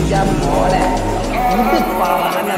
ഇയ്യ മോളെ ഇത് പറഞ്ഞ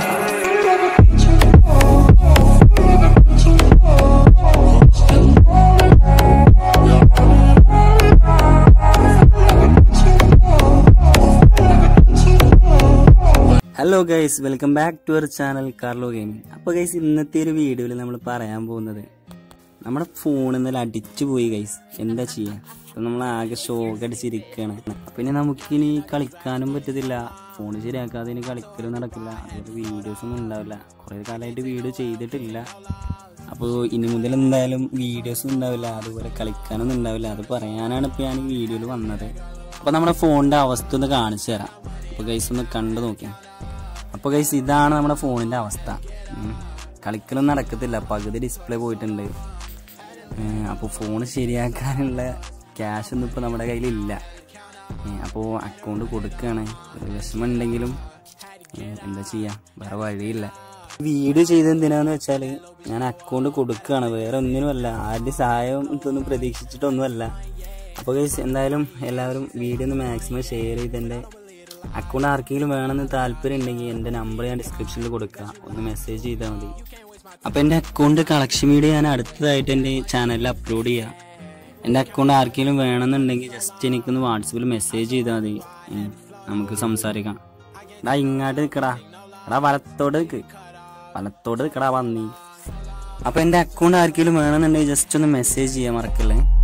hello guys welcome back to our channel Carlo gaming അപ്പോൾ ഗൈസ് ഇന്നത്തെ ഒരു വീഡിയോയിൽ നമ്മൾ പറയാൻ പോകുന്നത് നമ്മുടെ ഫോൺ ഇന്നലെ അടിച്ചു പോയി ഗൈസ് എന്താ ചെയ്യുക അപ്പം നമ്മൾ ആകെ ഷോക്ക് അടിച്ചിരിക്കുകയാണ് പിന്നെ നമുക്കിനി കളിക്കാനും പറ്റത്തില്ല ഫോൺ ശരിയാക്കാതെ ഇനി കളിക്കലും നടക്കില്ല അതുപോലെ വീഡിയോസ് ഒന്നും ഉണ്ടാവില്ല കുറേ കാലമായിട്ട് വീഡിയോ ചെയ്തിട്ടില്ല അപ്പോൾ ഇനി മുതൽ എന്തായാലും വീഡിയോസ് ഉണ്ടാവില്ല അതുപോലെ കളിക്കാനൊന്നും ഉണ്ടാവില്ല അത് പറയാനാണ് ഇപ്പോൾ ഞാൻ ഈ വീഡിയോയിൽ വന്നത് അപ്പോൾ നമ്മുടെ ഫോണിൻ്റെ അവസ്ഥ ഒന്ന് കാണിച്ചു തരാം അപ്പോൾ ഗൈസ് ഒന്ന് കണ്ടു നോക്കിയാൽ അപ്പോൾ ഗൈസ് ഇതാണ് നമ്മുടെ ഫോണിൻ്റെ അവസ്ഥ ഉം. കളിക്കലൊന്നും നടക്കത്തില്ല പകുതി ഡിസ്പ്ലേ പോയിട്ടുണ്ട് അപ്പോൾ ഫോൺ ശരിയാക്കാനുള്ള ക്യാഷ് ഒന്നും ഇപ്പോൾ നമ്മുടെ കയ്യിലില്ല അപ്പോൾ അക്കൗണ്ട് കൊടുക്കുകയാണ് ഒരു വിഷമം ഉണ്ടെങ്കിലും ഏഹ്, എന്താ ചെയ്യുക വേറെ വഴിയില്ല വീഡിയോ ചെയ്ത് എന്തിനാന്ന് വെച്ചാൽ ഞാൻ അക്കൗണ്ട് കൊടുക്കുകയാണ് വേറെ ഒന്നിനുമല്ല ആരുടെ സഹായം ഇതൊന്നും പ്രതീക്ഷിച്ചിട്ടൊന്നുമല്ല അപ്പോൾ ഗൈസ് എന്തായാലും എല്ലാവരും വീഡിയോ ഒന്ന് മാക്സിമം ഷെയർ ചെയ്ത് എൻ്റെ അക്കൗണ്ട് ആർക്കെങ്കിലും വേണമെന്ന് താല്പര്യം ഉണ്ടെങ്കിൽ എൻ്റെ നമ്പർ ഞാൻ ഡിസ്ക്രിപ്ഷനിൽ കൊടുക്കുക ഒന്ന് മെസ്സേജ് ചെയ്താൽ മതി അപ്പോൾ എൻ്റെ അക്കൗണ്ട് കളക്ഷൻ വീഡിയോ ഞാൻ അടുത്തതായിട്ട് എൻ്റെ ചാനലിൽ അപ്ലോഡ് ചെയ്യാം എൻ്റെ അക്കൗണ്ട് ആർക്കെങ്കിലും വേണമെന്നുണ്ടെങ്കിൽ ജസ്റ്റ് എനിക്കൊന്ന് വാട്സപ്പിൽ മെസ്സേജ് ചെയ്താൽ മതി ഉം. നമുക്ക് സംസാരിക്കാം എടാ ഇങ്ങോട്ട് നിൽക്കടാ എടാ വലത്തോട് നിൽക്ക് വലത്തോട് നിൽക്കടാ വന്നി അപ്പോൾ എൻ്റെ അക്കൗണ്ട് ആർക്കെങ്കിലും വേണമെന്നുണ്ടെങ്കിൽ ജസ്റ്റ് ഒന്ന് മെസ്സേജ് ചെയ്യാൻ മറക്കല്ലേ